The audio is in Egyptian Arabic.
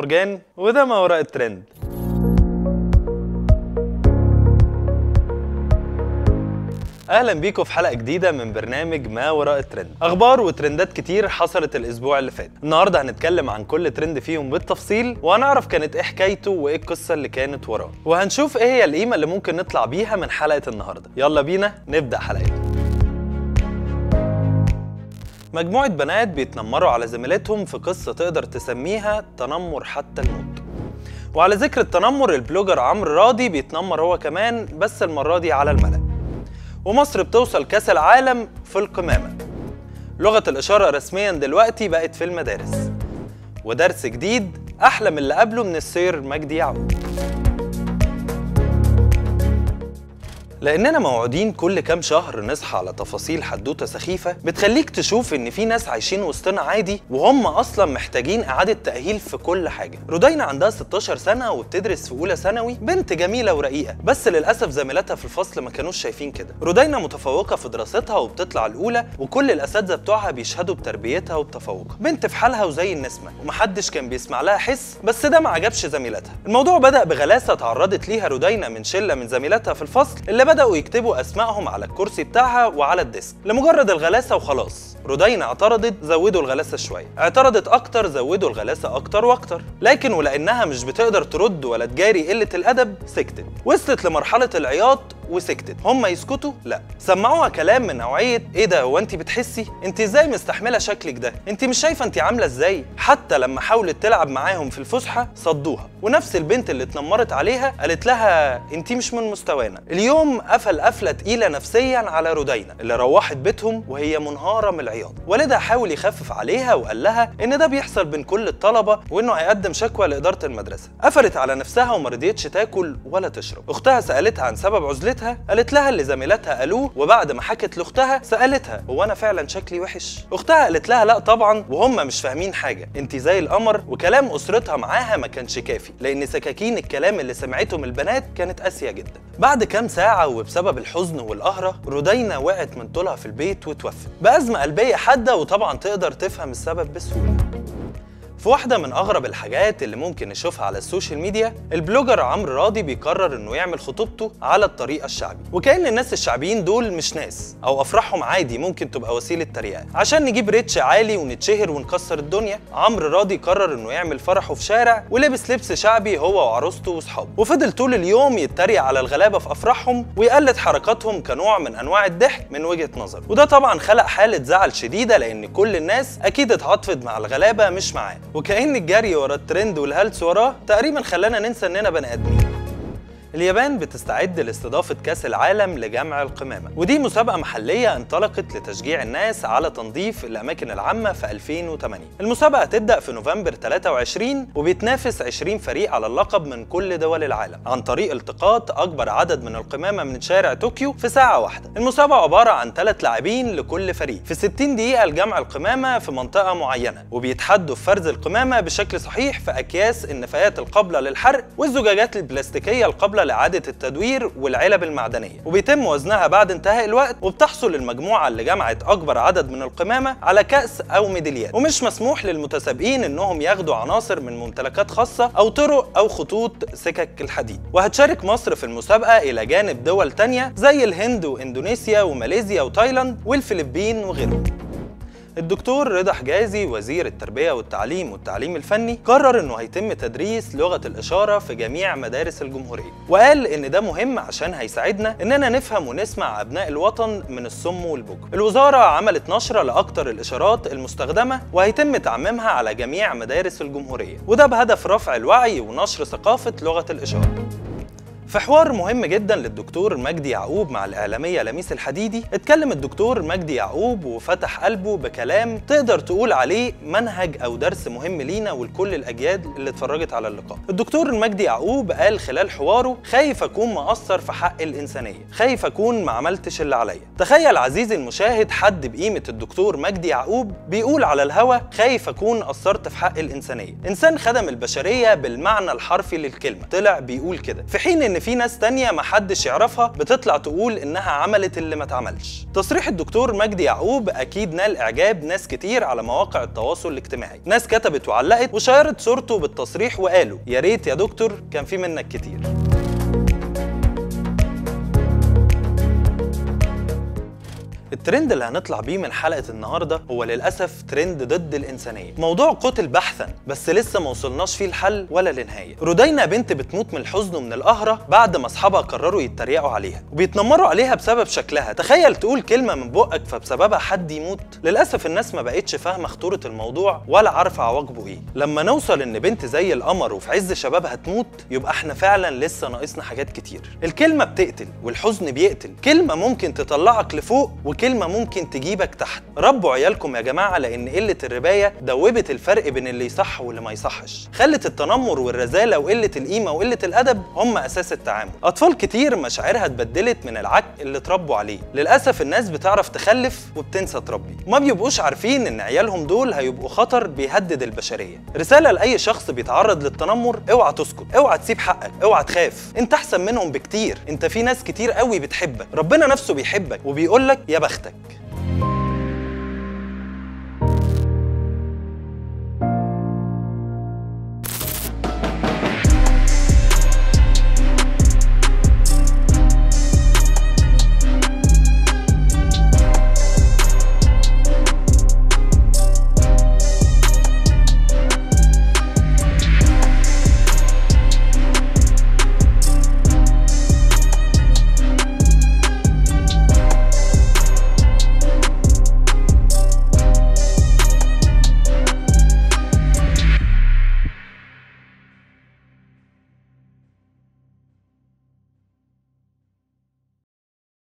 مرجان وده ما وراء الترند اهلا بيكم في حلقه جديده من برنامج ما وراء الترند اخبار وترندات كتير حصلت الاسبوع اللي فات النهارده هنتكلم عن كل ترند فيهم بالتفصيل وهنعرف كانت ايه حكايته وايه القصه اللي كانت وراه وهنشوف ايه هي القيمه اللي ممكن نطلع بيها من حلقه النهارده يلا بينا نبدا حلقتنا مجموعة بنات بيتنمروا على زميلتهم في قصة تقدر تسميها تنمر حتى الموت وعلى ذكر التنمر البلوجر عمرو راضي بيتنمر هو كمان بس المرة دي على الملأ ومصر بتوصل كأس العالم في القمامة لغة الإشارة رسميا دلوقتي بقت في المدارس ودرس جديد أحلى من اللي قبله من السير مجدي يعقوب لاننا موعودين كل كام شهر نصحى على تفاصيل حدوته سخيفه بتخليك تشوف ان في ناس عايشين وسطنا عادي وهم اصلا محتاجين اعاده تاهيل في كل حاجه رودينا عندها 16 سنه وبتدرس في اولى ثانوي بنت جميله ورقيقه بس للاسف زميلاتها في الفصل ما كانوش شايفين كده رودينا متفوقه في دراستها وبتطلع الاولى وكل الاساتذه بتوعها بيشهدوا بتربيتها وبتفوقها بنت في حالها وزي النسمه ومحدش كان بيسمع لها حس بس ده ما عجبش زميلاتها الموضوع بدا بغلاسه تعرضت ليها رودينا من شله من زميلاتها في الفصل اللي بداوا يكتبوا اسمائهم على الكرسي بتاعها وعلى الديسك لمجرد الغلاسه وخلاص رودينا اعترضت زودوا الغلاسه شويه اعترضت اكتر زودوا الغلاسه اكتر واكتر لكن ولانها مش بتقدر ترد ولا تجاري قله الادب سكتت وصلت لمرحله العياط وسكتت هم يسكتوا لا سمعوها كلام من نوعيه ايه ده هو انت بتحسي انت ازاي مستحمله شكلك ده انت مش شايفه انت عامله ازاي حتى لما حاولت تلعب معاهم في الفسحه صدوها ونفس البنت اللي اتنمرت عليها قالت لها انت مش من مستوانا اليوم قفل قفله تقيله نفسيا على رودينا اللي روحت بيتهم وهي منهاره من العياط والدها حاول يخفف عليها وقال لها ان ده بيحصل بين كل الطلبه وانه هيقدم شكوى لاداره المدرسه قفلت على نفسها وما رضيتش تاكل ولا تشرب اختها سالتها عن سبب عزلتها قالت لها اللي زميلاتها قالوه وبعد ما حكت لاختها سالتها هو انا فعلا شكلي وحش اختها قالت لها لا طبعا وهم مش فاهمين حاجه انت زي القمر وكلام اسرتها معاها ما كانش كافي لان سكاكين الكلام اللي سمعتهم البنات كانت قاسيه جدا بعد كام ساعه وبسبب الحزن والقهره رودينا وقعت من طولها في البيت وتوفت بازمه قلبيه حاده وطبعا تقدر تفهم السبب بسهوله في واحدة من أغرب الحاجات اللي ممكن نشوفها على السوشيال ميديا البلوجر عمرو راضي بيقرر إنه يعمل خطوبته على الطريقة الشعبي وكأن الناس الشعبيين دول مش ناس أو أفراحهم عادي ممكن تبقى وسيلة تريقة عشان نجيب ريتش عالي ونتشهر ونكسر الدنيا عمرو راضي قرر إنه يعمل فرحه في شارع ولبس لبس شعبي هو وعروسته وصحابه وفضل طول اليوم يتريق على الغلابة في أفراحهم ويقلد حركاتهم كنوع من أنواع الضحك من وجهة نظره وده طبعا خلق حالة زعل شديدة لأن كل الناس أكيد اتعاطفت مع الغلابة مش معاه وكأن الجري ورا الترند والهلس وراه تقريبا خلانا ننسى اننا بني ادمين اليابان بتستعد لاستضافة كأس العالم لجمع القمامة ودي مسابقة محلية انطلقت لتشجيع الناس على تنظيف الأماكن العامة في 2008 المسابقة هتبدأ في نوفمبر 23 وبيتنافس 20 فريق على اللقب من كل دول العالم عن طريق التقاط أكبر عدد من القمامة من شارع طوكيو في ساعة واحدة المسابقة عبارة عن ثلاث لاعبين لكل فريق في 60 دقيقة لجمع القمامة في منطقة معينة وبيتحدوا في فرز القمامة بشكل صحيح في أكياس النفايات القابلة للحرق والزجاجات البلاستيكية القابلة لإعادة التدوير والعلب المعدنية وبيتم وزنها بعد انتهاء الوقت وبتحصل المجموعة اللي جمعت أكبر عدد من القمامة على كأس أو ميداليات ومش مسموح للمتسابقين إنهم ياخدوا عناصر من ممتلكات خاصة أو طرق أو خطوط سكك الحديد وهتشارك مصر في المسابقة إلى جانب دول تانية زي الهند وإندونيسيا وماليزيا وتايلاند والفلبين وغيرهم الدكتور رضا حجازي وزير التربية والتعليم والتعليم الفني قرر انه هيتم تدريس لغة الإشارة في جميع مدارس الجمهورية وقال ان ده مهم عشان هيساعدنا اننا نفهم ونسمع ابناء الوطن من الصم والبكم الوزارة عملت نشرة لأكتر الإشارات المستخدمة وهيتم تعميمها على جميع مدارس الجمهورية وده بهدف رفع الوعي ونشر ثقافة لغة الإشارة في حوار مهم جدا للدكتور مجدي يعقوب مع الإعلامية لميس الحديدي اتكلم الدكتور مجدي يعقوب وفتح قلبه بكلام تقدر تقول عليه منهج أو درس مهم لينا ولكل الأجيال اللي اتفرجت على اللقاء الدكتور مجدي يعقوب قال خلال حواره خايف أكون مقصر في حق الإنسانية خايف أكون ما عملتش اللي عليا تخيل عزيزي المشاهد حد بقيمة الدكتور مجدي يعقوب بيقول على الهوا خايف أكون قصرت في حق الإنسانية إنسان خدم البشرية بالمعنى الحرفي للكلمة طلع بيقول كده في حين إن في ناس تانية محدش يعرفها بتطلع تقول انها عملت اللي ما اتعملش تصريح الدكتور مجدي يعقوب اكيد نال اعجاب ناس كتير على مواقع التواصل الاجتماعي ناس كتبت وعلقت وشيرت صورته بالتصريح وقالوا يا ريت يا دكتور كان في منك كتير الترند اللي هنطلع بيه من حلقة النهاردة هو للأسف ترند ضد الإنسانية موضوع قتل بحثا بس لسه ما وصلناش فيه الحل ولا لنهاية رودينا بنت بتموت من الحزن ومن القهرة بعد ما أصحابها قرروا يتريقوا عليها وبيتنمروا عليها بسبب شكلها تخيل تقول كلمة من بقك فبسببها حد يموت للأسف الناس ما بقتش فاهمة خطورة الموضوع ولا عارفة عواقبه إيه لما نوصل إن بنت زي القمر وفي عز شبابها تموت يبقى إحنا فعلا لسه ناقصنا حاجات كتير الكلمة بتقتل والحزن بيقتل كلمة ممكن تطلعك لفوق وكلمة ممكن تجيبك تحت ربوا عيالكم يا جماعة لأن قلة الرباية دوبت الفرق بين اللي يصح واللي ما يصحش خلت التنمر والرذالة وقلة القيمة وقلة الأدب هم أساس التعامل أطفال كتير مشاعرها اتبدلت من العك اللي اتربوا عليه للأسف الناس بتعرف تخلف وبتنسى تربي وما بيبقوش عارفين إن عيالهم دول هيبقوا خطر بيهدد البشرية رسالة لأي شخص بيتعرض للتنمر اوعى تسكت اوعى تسيب حقك اوعى تخاف انت احسن منهم بكتير انت في ناس كتير قوي بتحبك ربنا نفسه بيحبك وبيقولك يا بختك